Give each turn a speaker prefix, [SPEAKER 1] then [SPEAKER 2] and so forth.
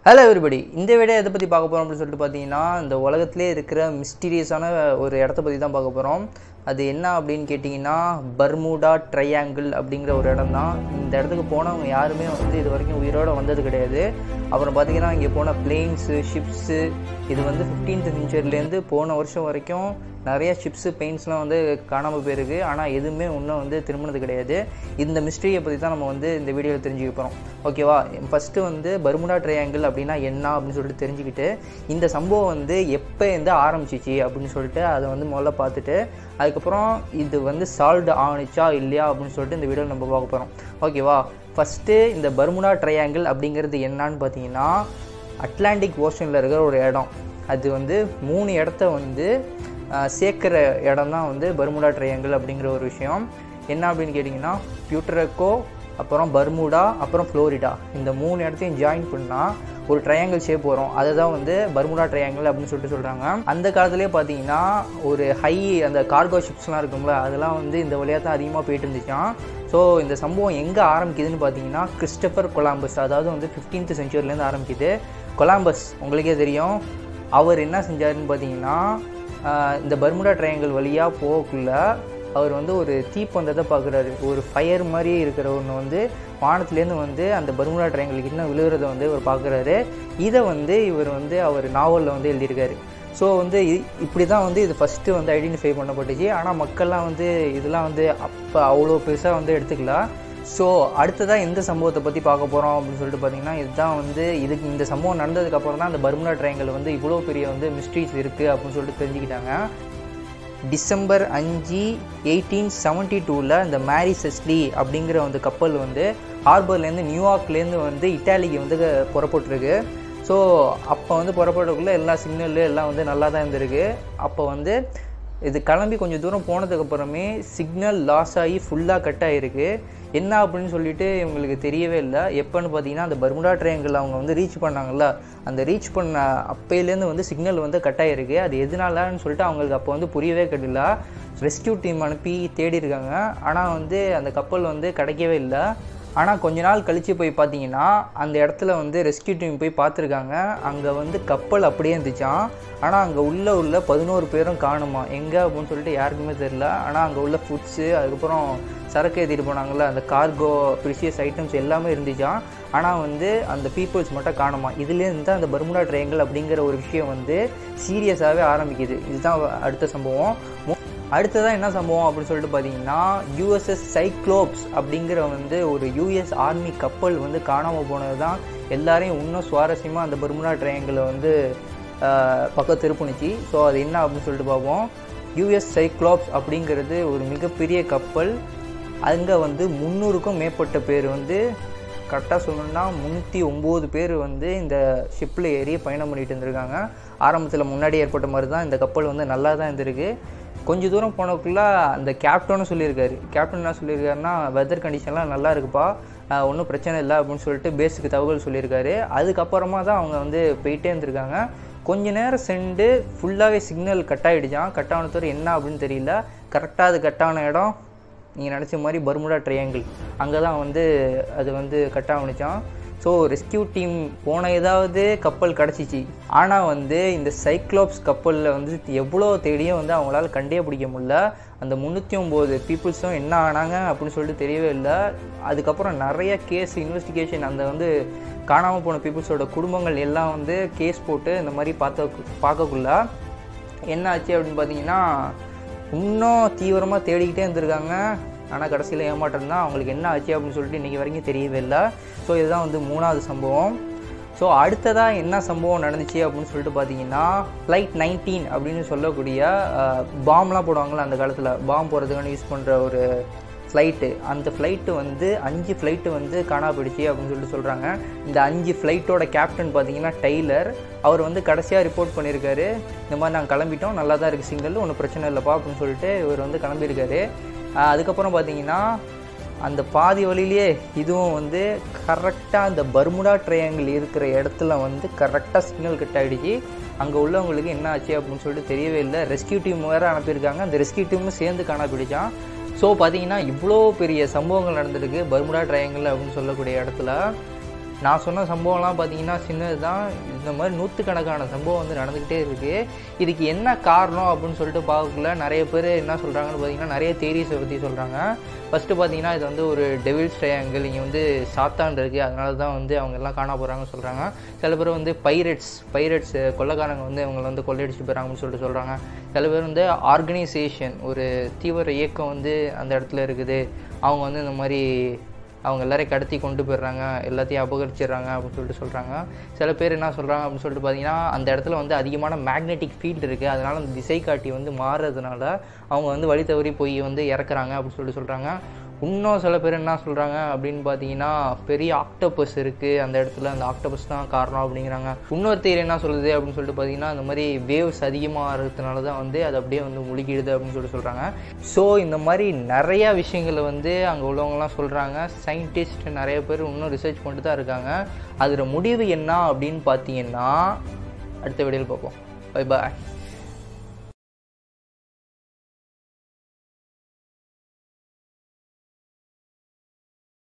[SPEAKER 1] hello everybody இந்த video எதை பற்றி பார்க்க போகிறோம் அப்படின்னு சொல்லிட்டு பார்த்தீங்கன்னா இந்த உலகத்திலே இருக்கிற மிஸ்டீரியஸான ஒரு இடத்த பற்றி தான் பார்க்க போகிறோம் அது என்ன அப்படின்னு கேட்டிங்கன்னா பர்முடா ட்ரையாங்கிள் அப்படிங்கிற ஒரு இடம் தான் இந்த இடத்துக்கு போனவங்க யாருமே வந்து இது வரைக்கும் உயிரோடு வந்தது கிடையாது அப்புறம் பார்த்தீங்கன்னா இங்கே போன பிளெயின்ஸு ஷிப்ஸு இது வந்து ஃபிஃப்டீன்த் செஞ்சுரிலேருந்து போன வருஷம் வரைக்கும் நிறைய ஷிப்ஸு பெயிண்ட்ஸ்லாம் வந்து காணாமல் போயிருக்கு ஆனால் எதுவுமே இன்னும் வந்து திரும்பினது கிடையாது இந்த மிஸ்ட்ரியை பற்றி தான் நம்ம வந்து இந்த வீடியோவில் தெரிஞ்சுக்க போகிறோம் ஓகேவா ஃபஸ்ட்டு வந்து பர்முடா ட்ரையாங்கிள் அப்படின்னா என்ன அப்படின்னு சொல்லிட்டு தெரிஞ்சுக்கிட்டு இந்த சம்பவம் வந்து எப்போ இருந்து ஆரம்பிச்சிச்சு அப்படின்னு சொல்லிட்டு அதை வந்து முதல்ல பார்த்துட்டு அதுக்கப்புறம் இது வந்து சால்வ்டு ஆணுச்சா இல்லையா அப்படின்னு சொல்லிட்டு இந்த வீடியோவில் நம்ம பார்க்க போகிறோம் ஓகேவா ஃபஸ்ட்டு இந்த பர்முடா ட்ரையாங்கிள் அப்படிங்கிறது என்னன்னு பார்த்தீங்கன்னா அட்லாண்டிக் ஓஷனில் இருக்கிற ஒரு இடம் அது வந்து மூணு இடத்த வந்து ஆஹ், சேர்க்குற இடம் தான் வந்து பர்முடா ட்ரையாங்கிள் அப்படிங்கிற ஒரு விஷயம் என்ன அப்படின்னு கேட்டிங்கன்னா பியூட்டரக்கோ அப்புறம் பர்முடா அப்புறம் ஃப்ளோரிடா இந்த மூணு இடத்தையும் ஜாயின் பண்ணால் ஒரு ட்ரையாங்கிள் ஷேப் வரும் அதை தான் வந்து பர்முடா ட்ரையாங்கிள் அப்படின்னு சொல்லிட்டு சொல்கிறாங்க அந்த காலத்துலேயே பார்த்தீங்கன்னா ஒரு ஹை அந்த கார்கோ ஷிப்ஸ்லாம் இருக்கும்ல அதெல்லாம் வந்து இந்த வழியாக தான் அதிகமாக போயிட்டு இருந்துச்சான் ஸோ இந்த சம்பவம் எங்கே ஆரம்பிக்குதுன்னு பார்த்தீங்கன்னா கிறிஸ்டபர் கொலாம்பஸ் அதாவது வந்து ஃபிஃப்டீன்த் செஞ்சுரிலேருந்து ஆரம்பிக்குது கொலாம்பஸ் உங்களுக்கே தெரியும் அவர் என்ன செஞ்சாருன்னு பார்த்தீங்கன்னா ஆஹ் இந்த பர்முடா ட்ரையாங்கிள் வழியாக போகக்குள்ள அவர் வந்து ஒரு தீப்பந்தத்தை பார்க்குறாரு ஒரு ஃபயர் மாதிரி இருக்கிற ஒன்று வந்து வானத்துலேருந்து வந்து அந்த பர்முடா ட்ரையாங்கிள் இன்னும் விழுகிறத வந்து அவர் பார்க்குறாரு இதை வந்து இவர் வந்து அவர் நாவலில் வந்து எழுதியிருக்காரு ஸோ வந்து இ- இப்படி தான் வந்து இது ஃபஸ்ட்டு வந்து ஐடென்டிஃபை பண்ணப்பட்டுச்சு ஆனால் மக்கள்லாம் வந்து இதெல்லாம் வந்து அப்போ அவ்வளோ பெருசாக வந்து எடுத்துக்கல ஸோ அடுத்ததாக எந்த சம்பவத்தை பற்றி பார்க்க போகிறோம் அப்படின்னு சொல்லிட்டு பார்த்தீங்கன்னா இதுதான் வந்து இதுக்கு இந்த சம்பவம் நடந்ததுக்கப்புறம் தான் அந்த பர்முடா ட்ரையாங்கிள் வந்து இவ்வளோ பெரிய வந்து மிஸ்ட்ரிஸ் இருக்குது அப்படின்னு சொல்லிட்டு தெரிஞ்சுக்கிட்டாங்க டிசம்பர் அஞ்சு எயிட்டீன் செவன்ட்டி டூவில் இந்த மேரி செஸ்லி அப்படிங்கிற வந்து கப்பல் வந்து ஹார்பர்லேருந்து நியூயார்க்லேருந்து வந்து இட்டாலிக்கு வந்து புறப்பட்டுருக்கு ஸோ அப்போ வந்து புறப்படக்குள்ளே எல்லா சிக்னலு எல்லாம் வந்து நல்லா தான் இருந்திருக்கு அப்போ வந்து இது கிளம்பி கொஞ்சம் தூரம் போனதுக்கப்புறமே சிக்னல் லாஸ் ஆகி ஃபுல்லாக கட் ஆகிருக்கு என்ன அப்படின்னு சொல்லிட்டு இவங்களுக்கு தெரியவே இல்லை எப்போன்னு பார்த்தீங்கன்னா அந்த பர்முடா ட்ரையாங்கிள் அவங்க வந்து ரீச் பண்ணாங்கல்ல அந்த ரீச் பண்ண அப்பையிலேருந்து வந்து சிக்னல் வந்து கட் ஆகிருக்கு அது எதனாலன்னு சொல்லிட்டு அவங்களுக்கு அப்போ வந்து புரியவே கிடையல ரெஸ்கியூ டீம் அனுப்பி தேடி இருக்காங்க ஆனால் வந்து அந்த கப்பல் வந்து கிடைக்கவே இல்லை ஆனால் கொஞ்ச நாள் கழித்து போய் பார்த்தீங்கன்னா அந்த இடத்துல வந்து ரெஸ்கியூ டீம் போய் பார்த்துருக்காங்க அங்கே வந்து கப்பல் அப்படியே இருந்துச்சான் ஆனால் அங்கே உள்ள உள்ள பதினோரு பேரும் காணுமா எங்கே அப்படின்னு சொல்லிட்டு யாருக்குமே தெரில ஆனால் அங்கே உள்ள ஃபுட்ஸு அதுக்கப்புறம் சரக்கு ஏற்றிட்டு போனாங்கல்ல அந்த கார்கோ ப்ரிஷியஸ் ஐட்டம்ஸ் எல்லாமே இருந்துச்சான் ஆனால் வந்து அந்த பீப்புள்ஸ் மட்டும் காணுமா இதுலேருந்து தான் அந்த பர்முடா ட்ரையாங்கிள் அப்படிங்கிற ஒரு விஷயம் வந்து சீரியஸாகவே ஆரம்பிக்குது இதுதான் அடுத்த சம்பவம் மு- அடுத்ததாக என்ன சம்பவம் அப்படின்னு சொல்லிட்டு பார்த்தீங்கன்னா யூஎஸ்எஸ் சைக்ளோப்ஸ் அப்படிங்கிற வந்து ஒரு யூஎஸ் ஆர்மி கப்பல் வந்து காணாமல் போனது தான் எல்லாரையும் இன்னும் சுவாரஸ்யமாக அந்த பர்முடா ட்ரையாங்கிளை வந்து ஆஹ், பக்கம் திருப்புனுச்சு ஸோ அது என்ன அப்படின்னு சொல்லிட்டு பார்ப்போம் யூஎஸ் சைக்ளோப்ஸ் அப்படிங்கிறது ஒரு மிகப்பெரிய கப்பல் அங்கே வந்து முந்நூறுக்கும் மேற்பட்ட பேர் வந்து கரெக்டாக சொல்லணும்னா முந்நூற்றி ஒம்பது பேர் வந்து இந்த ஷிப்பில் ஏறி பயணம் பண்ணிட்டு இருந்திருக்காங்க ஆரம்பத்தில் முன்னாடி ஏற்பட்ட மாதிரி தான் இந்த கப்பல் வந்து நல்லா தான் இருந்திருக்கு கொஞ்ச தூரம் போனக்குள்ள அந்த கேப்டனும் சொல்லியிருக்காரு கேப்டன் என்ன சொல்லியிருக்காருன்னா வெதர் கண்டிஷன்லாம் நல்லா இருக்குப்பா ஒன்றும் பிரச்சனை இல்லை அப்படின்னு சொல்லிட்டு பேஸுக்கு தகவல் சொல்லியிருக்காரு அதுக்கப்புறமா தான் அவங்க வந்து போயிட்டே இருந்திருக்காங்க கொஞ்ச நேரம் சென்று ஃபுல்லாகவே சிக்னல் கட் ஆகிடுச்சான் கட் ஆனதோடு என்ன அப்படின்னு தெரியல கரெக்டாக அது கட் ஆன இடம் நீங்கள் நினச்ச மாதிரி பர்முடா ட்ரையாங்கிள் அங்கே தான் வந்து அது வந்து கட் ஆகணுச்சான் ஸோ ரெஸ்கியூ டீம் போன ஏதாவது கப்பல் கிடச்சிச்சு ஆனால் வந்து இந்த சைக்ளோப்ஸ் கப்பலில் வந்து எவ்வளோ தேடியும் வந்து அவங்களால கண்டே பிடிக்க முடியல அந்த முந்நூற்றி ஒம்பது பீப்புள்ஸும் என்ன ஆனாங்க அப்படின்னு சொல்லிட்டு தெரியவே இல்லை அதுக்கப்புறம் நிறைய கேஸ் இன்வெஸ்டிகேஷன் அந்த வந்து காணாமல் போன பீப்புள்ஸோட குடும்பங்கள் எல்லாம் வந்து கேஸ் போட்டு இந்த மாதிரி பார்த்த பார்க்கக்குள்ள என்ன ஆச்சு அப்படின்னு பார்த்தீங்கன்னா இன்னும் தீவிரமாக தேடிக்கிட்டே இருந்திருக்காங்க ஆனால் கடைசியில் ஏமாற்றம் தான் அவங்களுக்கு என்ன ஆச்சு அப்படின்னு சொல்லிட்டு இன்றைக்கி வரைக்கும் தெரியவே இல்லை ஸோ இதுதான் வந்து மூணாவது சம்பவம் ஸோ அடுத்ததாக என்ன சம்பவம் நடந்துச்சு அப்படின்னு சொல்லிட்டு பார்த்தீங்கன்னா ஃப்ளைட் நைன்டீன் அப்படின்னு சொல்லக்கூடிய பாம்லாம் போடுவாங்கள்ல அந்த காலத்தில் பாம் போடுறதுக்கான யூஸ் பண்ணுற ஒரு ஃப்ளைட்டு அந்த ஃப்ளைட்டு வந்து அஞ்சு ஃப்ளைட்டு வந்து காணா போயிடுச்சு அப்படின்னு சொல்லிட்டு சொல்கிறாங்க இந்த அஞ்சு ஃப்ளைட்டோட கேப்டன் பார்த்தீங்கன்னா டெய்லர் அவர் வந்து கடைசியாக ரிப்போர்ட் பண்ணியிருக்காரு இந்த மாதிரி நாங்கள் கிளம்பிட்டோம் நல்லா தான் இருக்குது சிங்கிள் ஒன்றும் பிரச்சனை இல்லைப்பா அப்படின்னு சொல்லிட்டு இவர் வந்து கிளம்பியிருக்காரு ஆஹ் அதுக்கப்புறம் பார்த்தீங்கன்னா அந்த பாதி வழியிலேயே இதுவும் வந்து கரெக்டாக அந்த பர்முடா ட்ரையாங்கிள் இருக்கிற இடத்துல வந்து கரெக்டாக சிக்னல் கட் ஆகிடுச்சு அங்கே உள்ளவங்களுக்கு என்ன ஆச்சு அப்படின்னு சொல்லிட்டு தெரியவே இல்லை ரெஸ்கியூ டீம் வேறு அனுப்பியிருக்காங்க அந்த ரெஸ்கியூ டீமும் சேர்ந்து காணா பிடிச்சான் ஸோ பார்த்தீங்கன்னா இவ்வளோ பெரிய சம்பவங்கள் நடந்திருக்கு பர்முடா ட்ரையாங்கிள் அப்படின்னு சொல்லக்கூடிய இடத்துல நான் சொன்ன சம்பவம்லாம் பார்த்தீங்கன்னா சின்னது தான் இந்த மாதிரி நூற்றுக்கணக்கான சம்பவம் வந்து நடந்துக்கிட்டே இருக்குது இதுக்கு என்ன காரணம் அப்படின்னு சொல்லிட்டு பார்க்கக்குள்ள நிறைய பேர் என்ன சொல்கிறாங்கன்னு பார்த்தீங்கன்னா நிறைய தேரிஸை பற்றி சொல்கிறாங்க ஃபஸ்ட்டு பார்த்தீங்கன்னா இது வந்து ஒரு டெவில்ஸ் ட்ரையாங்கிள் இங்கே வந்து சாத்தான் இருக்குது அதனால தான் வந்து அவங்க எல்லாம் காண போகிறாங்கன்னு சொல்கிறாங்க சில பேர் வந்து பைரட்ஸ் பைரட்ஸ் கொள்ளக்காரங்க வந்து அவங்கள வந்து கொள்ளையடிச்சு போகிறாங்கன்னு சொல்லிட்டு சொல்கிறாங்க சில பேர் வந்து ஆர்கனைசேஷன் ஒரு தீவிர இயக்கம் வந்து அந்த இடத்துல இருக்குது அவங்க வந்து இந்த மாதிரி அவங்க எல்லாரையும் கடத்தி கொண்டு போயிடுறாங்க எல்லாத்தையும் அபகரிச்சிடுறாங்க அப்படின்னு சொல்லிட்டு சொல்கிறாங்க சில பேர் என்ன சொல்கிறாங்க அப்படின்னு சொல்லிட்டு பார்த்தீங்கன்னா அந்த இடத்துல வந்து அதிகமான மேக்னெட்டிக் ஃபீல்டு இருக்குது அதனால் அந்த திசை காட்டி வந்து மாறுறதுனால அவங்க வந்து வழி தவறி போய் வந்து இறக்குறாங்க அப்படின்னு சொல்லிட்டு சொல்கிறாங்க இன்னும் சில பேர் என்ன சொல்கிறாங்க அப்படின்னு பார்த்தீங்கன்னா பெரிய ஆக்டோபஸ் இருக்குது அந்த இடத்துல அந்த ஆக்டோபஸ் தான் காரணம் அப்படிங்கிறாங்க இன்னொரு தேர் என்ன சொல்லுது அப்படின்னு சொல்லிட்டு பார்த்தீங்கன்னா இந்த மாதிரி வேவ்ஸ் அதிகமாக ஆகிறதுனால தான் வந்து அது அப்படியே வந்து முழுகிடுது அப்படின்னு சொல்லிட்டு சொல்கிறாங்க ஸோ இந்த மாதிரி நிறையா விஷயங்களை வந்து அங்கே உள்ளவங்கலாம் சொல்கிறாங்க சயின்டிஸ்ட் நிறைய பேர் இன்னும் ரிசர்ச் பண்ணிட்டு தான் இருக்காங்க அதில் முடிவு என்ன அப்படின்னு பார்த்தீங்கன்னா அடுத்த வீடியோவில் பார்ப்போம் பை பாய்